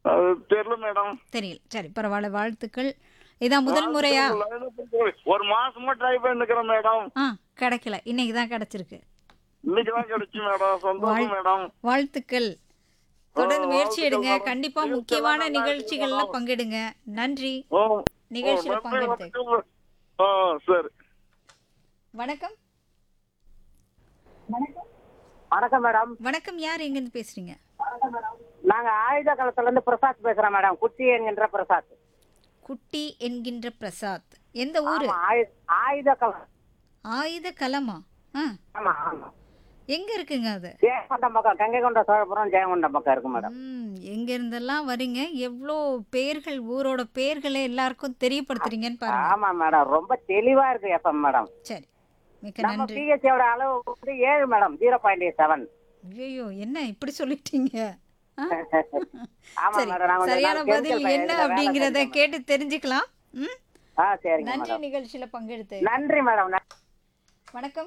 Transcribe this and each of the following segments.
அது தெரியல மேடம் தெரியல சரி பரவாயில்ல வாழ்த்துக்கள் இதான் முதல் முறையா ஒரு மாசமா ட்ரை பண்ணிக்கிறேன் மேடம் ஆ கிடைக்கல இன்னைக்கு தான் கிடைச்சிருக்கு இன்னைக்கு தான் கிடைச்சு மேடம் சந்தோஷம் மேடம் வாழ்த்துக்கள் தொடர்ந்து ஆ, முயற்சி எடுங்க வாழ்த்துக்கள் கண்டிப்பா மேடம். முக்கியமான நல்லா நிகழ்ச்சிகள்ல இருக்கீங்களா? பங்கெடுங்க நன்றி ஓ, நிகழ்ச்சியில ஓ, நன்றி, பங்கெடுத்து வணக்கம். ஆ சரி வணக்கம் வணக்கம் மேடம் வணக்கம் யார் எங்கிருந்து பேசுறீங்க நாங்க ஆயுத களத்துல இருந்து பிரசாத் பேசுறோம் மேடம் குச்சி என்கின்ற பிரசாத் குட்டி என்கின்ற பிரசாத் எந்த ஊரு ஆமா, ஆயு- ஆயுத களம் ஆயுத கலமா ஆ ஆமா ஆமா எங்க இருக்குங்க அது ஜெயங்கொண்டம் பக்கம் கங்கை கொண்ட சோழபுரம் ஜெயங்கொண்டம் பக்கம் இருக்கு மேடம் ம் எங்க இருந்தெல்லாம் வரீங்க எவ்வளோ பேர்கள் ஊரோட பேர்களை எல்லாருக்கும் தெரியப்படுத்துறீங்கன்னு பாருங்க ஆமா மேடம் ரொம்ப தெளிவா இருக்கு எஃப்எம் மேடம் சரி மிக்க நம்ம நன்றி பிஹெச்சியோட அளவு வந்து ஏழு மேடம் ஜீரோ பாயிண்ட் செவன் ஐயோ என்ன இப்படி சொல்லிட்டீங்க ஆ? ஆமா சரி மேடம் நான் கொஞ்ச சரியான நாள் பதில் chemical என்ன இதுல வேலை அப்படிங்கறத செஞ்சேன். கேட்டு தெரிஞ்சுக்கலாம் ம் ஆ சரிங்க நன்றி மேடம் நிகழ்ச்சியில பங்கெடுத்து நன்றி மேடம் நன்றி. வணக்கம்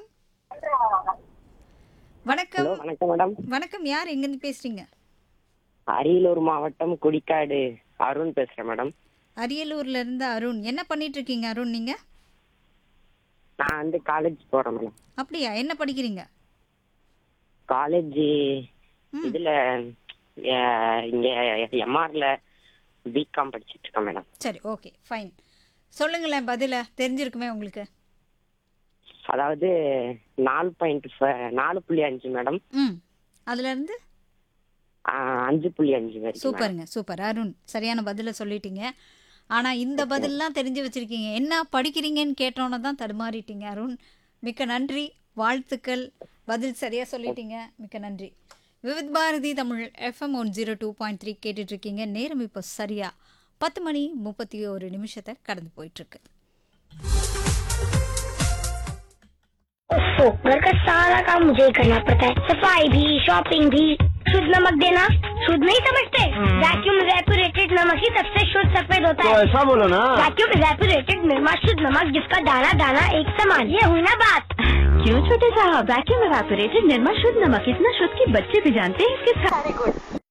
வணக்கம் வணக்கம் மேடம் வணக்கம் யார் எங்கிருந்து பேசுறீங்க அரியலூர் மாவட்டம் குடிக்காடு அருண் பேசுறேன் மேடம் அரியலூர்ல இருந்து அருண் என்ன பண்ணிட்டு இருக்கீங்க அருண் நீங்க நான் வந்து காலேஜ் போறேன் மேடம் அப்படியா என்ன படிக்கிறீங்க காலேஜ் ம். இதுல அஹ், இங்க எம்ஆர்ல பிகாம் படிச்சிட்டு இருக்கேன் மேடம் சரி ஓகே ஃபைன் சொல்லுங்களேன் பதில தெரிஞ்சிருக்குமே உங்களுக்கு அதாவது நாலு பாயிண்ட் நாலு புள்ளி அஞ்சு மேடம் ம் அதுல இருந்து அஹ், அஞ்சு புள்ளி அஞ்சு வரைக்கும் மேடம். சூப்பருங்க சூப்பர் அருண் சரியான பதில சொல்லிட்டீங்க ஆனா இந்த பதில்லாம் தெரிஞ்சு வச்சிருக்கீங்க என்ன படிக்கிறீங்கன்னு கேட்டோன்னு தான் தடுமாறிட்டீங்க அருண் மிக்க நன்றி வாழ்த்துக்கள் பதில் சரியா சொல்லிட்டீங்க மிக்க நன்றி Vividh Bharati Tamil FM one zero two point three கேட்டுட்டு இருக்கீங்க நேரம் இப்போ சரியா பத்து மணி முப்பத்தி ஒரு நிமிஷத்தை கடந்து போயிட்டு இருக்கு ओफो घर का सारा काम मुझे ही करना पड़ता है सफाई भी शॉपिंग भी शुद्ध नमक देना शुद्ध नहीं समझते वैक्यूम रेपुरेटेड नमक ही सबसे शुद्ध सफेद होता है ऐसा बोलो ना वैक्यूम रेपुरेटेड निर्मा शुद्ध नमक जिसका दाना दाना एक समान ये हुई ना बात क्यों छोटे साहब वैक्यूम एवापोरेटेड निर्मा शुद्ध नमक इतना शुद्ध कि बच्चे भी जानते हैं इसके सारे गुण